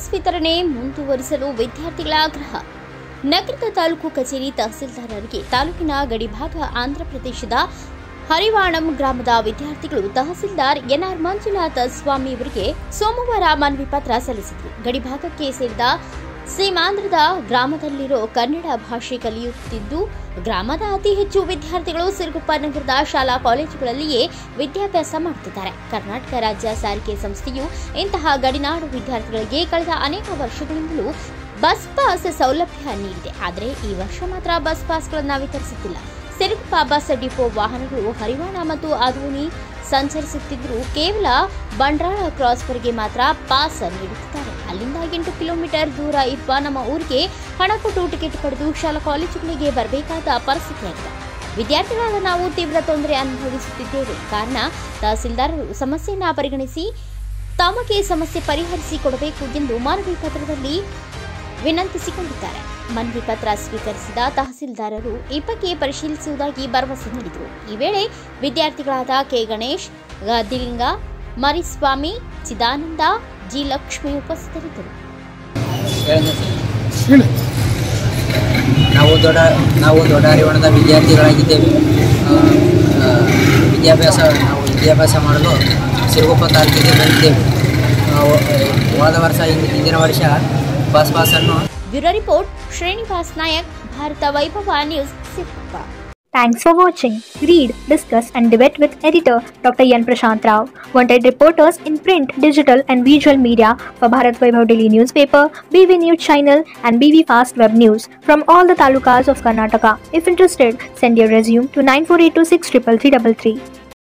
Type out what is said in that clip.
Pass ವಿತರಣೆ ಮುಂದುವರಿಸಲು ವಿದ್ಯಾರ್ಥಿಗಳ ಆಗ್ರಹ ನಗರದ ತಾಲೂಕು ಕಚೇರಿ ತಹಸೀಲ್ದಾರರಿಗೆ ತಾಲೂಕಿನ ಗಡಿಭಾಗ ಆಂಧ್ರಪ್ರದೇಶದ ಹರಿವಾಣಂ ಗ್ರಾಮದ ವಿದ್ಯಾರ್ಥಿಗಳು ತಹಸೀಲ್ದಾರ್ ಎನ್ಆರ್ ಮಂಜುನಾಥ ಸ್ವಾಮಿ ಅವರಿಗೆ ಸೋಮವಾರ ಮನವಿ ಪತ್ರ ಸಲ್ಲಿಸಿದರು ಗಡಿಭಾಗಕ್ಕೆ ಸೇರಿದ ಸೀಮಾಂಧ್ರದ ಗ್ರಾಮದಲ್ಲಿರೋ ಕನ್ನಡ ಭಾಷೆ ಕಲಿಯುತ್ತಿದ್ದು ಗ್ರಾಮದ ಅತಿ ಹೆಚ್ಚು ವಿದ್ಯಾರ್ಥಿಗಳು ಸಿರುಗುಪ್ಪ ನಗರದ ಶಾಲಾ ಕಾಲೇಜುಗಳಲ್ಲಿಯೇ ವಿದ್ಯಾಭ್ಯಾಸ ಮಾಡುತ್ತಿದ್ದಾರೆ ಕರ್ನಾಟಕ ರಾಜ್ಯ ಸಾರಿಗೆ ಸಂಸ್ಥೆಯು ಇಂತಹ ಗಡಿನಾಡು ವಿದ್ಯಾರ್ಥಿಗಳಿಗೆ ಕಳೆದ ಅನೇಕ ವರ್ಷಗಳಿಂದಲೂ ಬಸ್ ಪಾಸ್ ಸೌಲಭ್ಯ ನೀಡಿದೆ ಆದರೆ ಈ ವರ್ಷ ಮಾತ್ರ ಬಸ್ ಪಾಸ್ಗಳನ್ನು ವಿತರಿಸುತ್ತಿಲ್ಲ ಸಿರುಗುಪ್ಪ ಬಸ್ ಡಿಪೋ ವಾಹನಗಳು ಹರಿವಾಣ ಮತ್ತು ಆದೋನಿ ಸಂಚರಿಸುತ್ತಿದ್ದರೂ ಕೇವಲ ಬಂಡ್ರಾಳ ಕ್ರಾಸ್ವರೆಗೆ ಮಾತ್ರ ಪಾಸ್ ನೀಡುತ್ತಿದ್ದಾರೆ ಅಲ್ಲಿಂದ ಎಂಟು ಕಿಲೋಮೀಟರ್ ದೂರ ಇರುವ ನಮ್ಮ ಊರಿಗೆ ಹಣ ಕೊಟ್ಟು ಟಿಕೆಟ್ ಪಡೆದು ಶಾಲಾ ಕಾಲೇಜುಗಳಿಗೆ ಬರಬೇಕಾದ ಪರಿಸ್ಥಿತಿಯಾಗಿದೆ ವಿದ್ಯಾರ್ಥಿಗಳಾದ ನಾವು ತೀವ್ರ ತೊಂದರೆ ಅನುಭವಿಸುತ್ತಿದ್ದೇವೆ ಕಾರಣ ತಹಸೀಲ್ದಾರರು ಸಮಸ್ಯೆಯನ್ನ ಪರಿಗಣಿಸಿ ತಮಗೆ ಸಮಸ್ಯೆ ಪರಿಹರಿಸಿ ಕೊಡಬೇಕು ಎಂದು ಮನವಿ ಪತ್ರದಲ್ಲಿ ವಿನಂತಿಸಿಕೊಂಡಿದ್ದಾರೆ ಮನವಿ ಪತ್ರ ಸ್ವೀಕರಿಸಿದ ತಹಸೀಲ್ದಾರರು ಈ ಬಗ್ಗೆ ಪರಿಶೀಲಿಸುವುದಾಗಿ ಭರವಸೆ ನೀಡಿದರು ಈ ವೇಳೆ ವಿದ್ಯಾರ್ಥಿಗಳಾದ ಕೆ ಗಣೇಶ್ ಗದಿಲಿಂಗ ಮರಿಸ್ವಾಮಿ ಚಿದಾನಂದ ಜಿ ಲಕ್ಷ್ಮಿ ಉಪಸ್ಥಿತರಿದ್ದರು ಹೇಳಿ ನಾವು ದೊಡ್ಡ ನಾವು ದೊಡ್ಡ ಹರಿವಾಣದ ವಿದ್ಯಾರ್ಥಿಗಳಾಗಿದ್ದೇವೆ ಆ, ಆ, ವಿದ್ಯಾಭ್ಯಾಸ ನಾವು ವಿದ್ಯಾಭ್ಯಾಸ ಮಾಡಲು ಸಿರುಗುಪ್ಪ ತಾಲೂಕಿಗೆ ಬಂದಿದ್ದೇವೆ ನಾವು ಹೋದ ವರ್ಷ ಹಿಂದ್- ಹಿಂದಿನ ವರ್ಷ ಬಸ್ ಪಾಸನ್ನು bureau report Srinivas Nayak Bharata Vaibhava news Siruguppa Thanks for watching. Read, discuss, and debate with editor Dr. Yan Prashant Rao. Wanted reporters in print, digital, and visual media for Bharat Vaibhav Daily newspaper, BV News channel, and BV Fast Web News from all the talukas of Karnataka. If interested, send your resume to 9482633333.